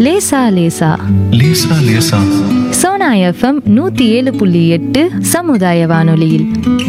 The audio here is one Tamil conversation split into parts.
லேசா லேசா லேசா லேசா சோனா எஃப்எம் நூத்தி ஏழு புள்ளி எட்டு சமுதாய வானொலியில்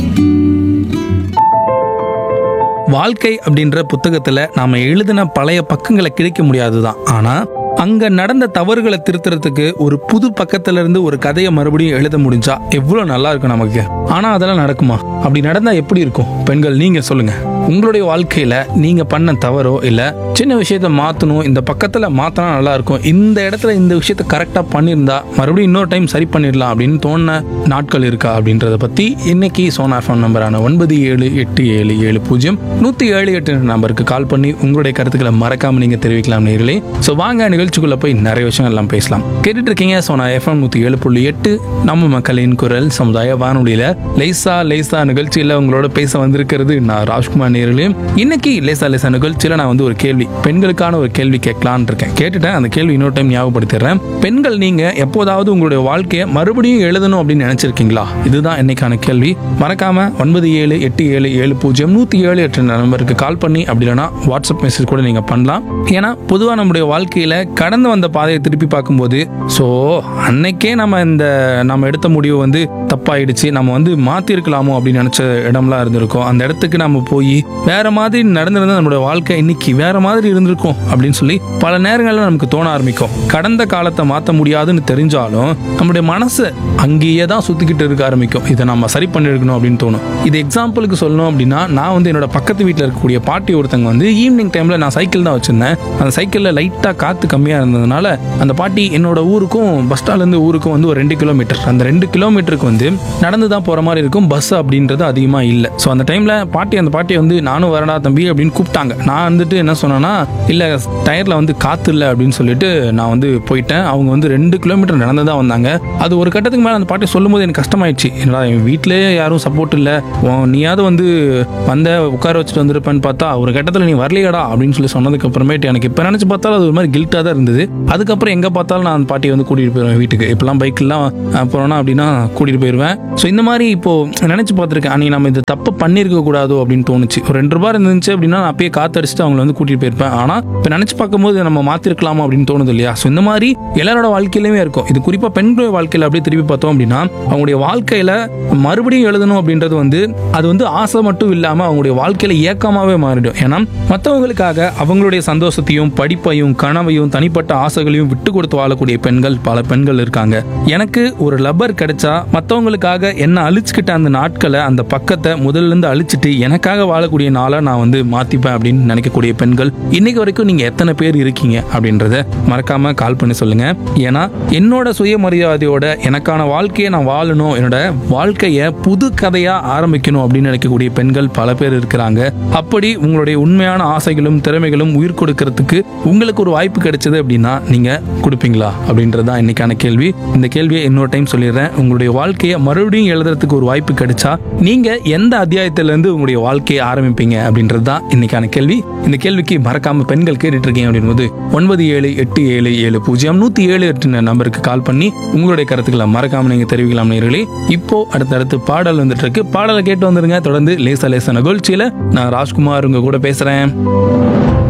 வாழ்க்கை அப்படின்ற புத்தகத்துல நாம எழுதின பழைய பக்கங்களை கிழிக்க முடியாதுதான் ஆனா அங்க நடந்த தவறுகளை திருத்துறதுக்கு ஒரு புது பக்கத்துல இருந்து ஒரு கதையை மறுபடியும் எழுத முடிஞ்சா எவ்வளவு நல்லா இருக்கும் நமக்கு ஆனா அதெல்லாம் நடக்குமா அப்படி நடந்தா எப்படி இருக்கும் பெண்கள் நீங்க சொல்லுங்க உங்களுடைய வாழ்க்கையில நீங்க பண்ண தவறோ இல்ல சின்ன விஷயத்த மாத்தணும் இந்த பக்கத்துல மாத்தினா நல்லா இருக்கும் இந்த இடத்துல இந்த விஷயத்த கரெக்டா பண்ணியிருந்தா மறுபடியும் இன்னொரு டைம் சரி பண்ணிடலாம் அப்படின்னு தோணுன நாட்கள் இருக்கா அப்படின்றத பத்தி இன்னைக்கு சோனா ஃபோன் நம்பரான ஒன்பது ஏழு எட்டு ஏழு ஏழு பூஜ்ஜியம் நூத்தி ஏழு எட்டு நம்பருக்கு கால் பண்ணி உங்களுடைய கருத்துக்களை மறக்காம நீங்க தெரிவிக்கலாம் நேர்களே ஸோ வாங்க நிகழ்ச்சிக்குள்ள போய் நிறைய விஷயங்கள் எல்லாம் பேசலாம் கேட்டுட்டு இருக்கீங்க சோனா எஃப்எம் நூத்தி ஏழு புள்ளி எட்டு நம்ம மக்களின் குரல் சமுதாய வானொலியில லேசா லேசா நிகழ்ச்சியில உங்களோட பேச வந்திருக்கிறது நான் ராஜ்குமார் நேர்களே இன்னைக்கு லேசா லேசா நிகழ்ச்சியில நான் வந்து ஒரு கேள்வி பெண்களுக்கான ஒரு கேள்வி கேட்கலான்னு இருக்கேன் கேட்டுட்டேன் அந்த கேள்வி இன்னொரு டைம் ஞாபகப்படுத்திடுறேன் பெண்கள் நீங்க எப்போதாவது உங்களுடைய வாழ்க்கையை மறுபடியும் எழுதணும் அப்படின்னு நினைச்சிருக்கீங்களா இதுதான் இன்னைக்கான கேள்வி மறக்காம ஒன்பது ஏழு எட்டு ஏழு ஏழு பூஜ்ஜியம் நூத்தி ஏழு எட்டு நம்பருக்கு கால் பண்ணி அப்படி இல்லைன்னா வாட்ஸ்அப் மெசேஜ் கூட நீங்க பண்ணலாம் ஏன்னா பொதுவாக நம்முடைய வாழ்க்கையில கடந்து வந்த பாதையை திருப்பி பார்க்கும்போது ஸோ அன்னைக்கே நம்ம இந்த நம்ம எடுத்த முடிவு வந்து தப்பாயிடுச்சு நம்ம வந்து மாத்திருக்கலாமோ அப்படின்னு நினைச்ச இடம்லாம் இருந்திருக்கும் அந்த இடத்துக்கு நம்ம போய் வேற மாதிரி நடந்திருந்தா நம்மளோட வாழ்க்கை இன்னைக்கு வேற மாதிரி இருந்திருக்கும் அப்படின்னு சொல்லி பல நேரங்களில் நமக்கு தோண ஆரம்பிக்கும் கடந்த காலத்தை மாற்ற முடியாதுன்னு தெரிஞ்சாலும் நம்மளுடைய மனசு அங்கேயே தான் சுத்திக்கிட்டு இருக்க ஆரம்பிக்கும் இதை நம்ம சரி பண்ணிருக்கணும் அப்படின்னு தோணும் இது எக்ஸாம்பிளுக்கு சொல்லணும் அப்படின்னா நான் வந்து என்னோட பக்கத்து வீட்டில் இருக்கக்கூடிய பாட்டி ஒருத்தங்க வந்து ஈவினிங் டைம்ல நான் சைக்கிள் தான் வச்சிருந்தேன் அந்த சைக்கிளில் லைட்டாக காற்று கம்மியாக இருந்ததுனால அந்த பாட்டி என்னோட ஊருக்கும் பஸ் ஸ்டாண்ட்லேருந்து ஊருக்கும் வந்து ஒரு ரெண்டு கிலோமீட்டர் அந்த ரெண்டு கிலோமீட்டருக்கு வந்து நடந்து தான் போகிற மாதிரி இருக்கும் பஸ் அப்படின்றது அதிகமாக இல்லை ஸோ அந்த டைமில் பாட்டி அந்த பாட்டி வந்து நானும் வரடா தம்பி அப்படின்னு கூப்பிட்டாங்க நான் வந்துட்டு என்ன சொன்னேன்னா இல்லை டயரில் வந்து காற்று இல்லை அப்படின்னு சொல்லிட்டு நான் வந்து போயிட்டேன் அவங்க வந்து ரெண்டு கிலோமீட்டர் நடந்து தான் வந்தாங்க அது ஒரு கட்டத்துக்கு மேலே அந்த பாட்டி சொல்லும்போது எனக்கு கஷ்டமாயிடுச்சு என்னடா என் வீட்டிலேயே யாரும் சப்போர்ட் இல்லை நீயாவது வந்து வந்த உட்கார வச்சுட்டு வந்திருப்பேன்னு பார்த்தா ஒரு கட்டத்தில் நீ வரலையாடா அப்படின்னு சொல்லி சொன்னதுக்கு அப்புறமேட்டு எனக்கு இப்போ நினச்சி பார்த்தாலும் அது ஒரு மாதிரி கில்ட்டாக தான் இருந்தது அதுக்கப்புறம் எங்கே பார்த்தாலும் நான் அந்த பாட்டியை வந்து கூட்டிகிட்டு போயிடுவேன் வீட்டுக்கு இப்போலாம் பைக்கெலாம் போகிறோன்னா அப்படின்னா கூட்டிகிட்டு போயிடுவேன் ஸோ இந்த மாதிரி இப்போ நினச்சி பார்த்துருக்கேன் அன்னைக்கு நம்ம இந்த தப்பு பண்ணியிருக்க கூடாதோ அப்படின்னு தோணுச்சு ஒரு ரெண்டு ரூபாய் இருந்துச்சு அப்படின்னா நான் அப்பயே காத்தடிச்சுட்டு அவங்கள வந்து கூட்டிகிட்டு போயிருப்பேன் ஆனால் இப்போ நினச்சி பார்க்கும்போது நம்ம மாற்றிருக்கலாமா அப்படின்னு தோணுது இல்லையா ஸோ இந்த மாதிரி எல்லாரோட வாழ்க்கையிலுமே இருக்கும் இது குறிப்பாக பெண்களுடைய வாழ்க்கையில் அப்படியே திருப்பி பார்த்தோம் அப்படின்னா அவங்களுடைய வாழ்க்கையில் மறுபடியும் எழுதணும் அப்படின்றது வந்து அது வந்து ஆசை மட்டும் இல்லாமல் அவங்களுடைய வாழ்க்கையில் ஏக்கமாகவே மாறிடும் ஏன்னா மற்றவங்களுக்காக அவங்களுடைய சந்தோஷத்தையும் படிப்பையும் கனவையும் தனிப்பட்ட ஆசைகளையும் விட்டு கொடுத்து வாழக்கூடிய பெண்கள் பல பெண்கள் இருக்காங்க எனக்கு ஒரு லப்பர் கிடைச்சா மற்றவங்களுக்காக என்ன அழிச்சுக்கிட்ட அந்த நாட்களை அந்த பக்கத்தை முதல்ல இருந்து அழிச்சிட்டு எனக்காக வாழக்கூடிய நாளை நான் வந்து மாத்திப்பேன் அப்படின்னு நினைக்கக்கூடிய பெண்கள் இன்னைக்கு வரைக்கும் நீங்க எத்தனை பேர் இருக்கீங்க அப்படின்றத மறக்காம கால் பண்ணி சொல்லுங்க ஏன்னா என்னோட சுயமரியாதையோட எனக்கான வாழ்க்கையை நான் வாழணும் என்னோட வாழ்க்கையை புது கதையா ஆரம்பிக்கணும் அப்படின்னு நினைக்கக்கூடிய பெண்கள் பல பேர் இருக்கிறாங்க அப்படி உங்களுடைய உண்மையான ஆசைகளும் திறமைகளும் உயிர் கொடுக்கறதுக்கு உங்களுக்கு ஒரு வாய்ப்பு கிடைச்சது அப்படின்னா நீங்க கொடுப்பீங்களா அப்படின்றது தான் இன்னைக்கான கேள்வி இந்த கேள்வியை இன்னொரு டைம் சொல்லிடுறேன் உங்களுடைய வாழ்க்கையை மறுபடியும் எழுதுறதுக்கு ஒரு வாய்ப்பு கிடைச்சா நீங்க எந்த அத்தியாயத்துல இருந்து உங்களுடைய வாழ்க்கையை ஆரம்பிப்பீங்க அப்படின்றது தான் இன்னைக்கான கேள்வி இந்த கேள்விக்கு மறக்காம பெண்கள் கேட்டுட்டு இருக்கீங்க அப்படின்போது ஒன்பது ஏழு எட்டு ஏழு ஏழு பூஜ்ஜியம் நூத்தி ஏழு எட்டு நம்பருக்கு கால் பண்ணி உங்களுடைய கருத்துக்களை மறக்காம நீங்க தெரிவிக்கலாம் நேர்களே இப்போ அடுத்தடுத்து பாடல் வந்துட்டு இருக்கு பாடலை கேட்டு வந்துருங்க தொடர்ந்து லேசா லேசா நிகழ்ச்சியில நான் ராஜ்குமார் உங்க கூட பேசுறேன்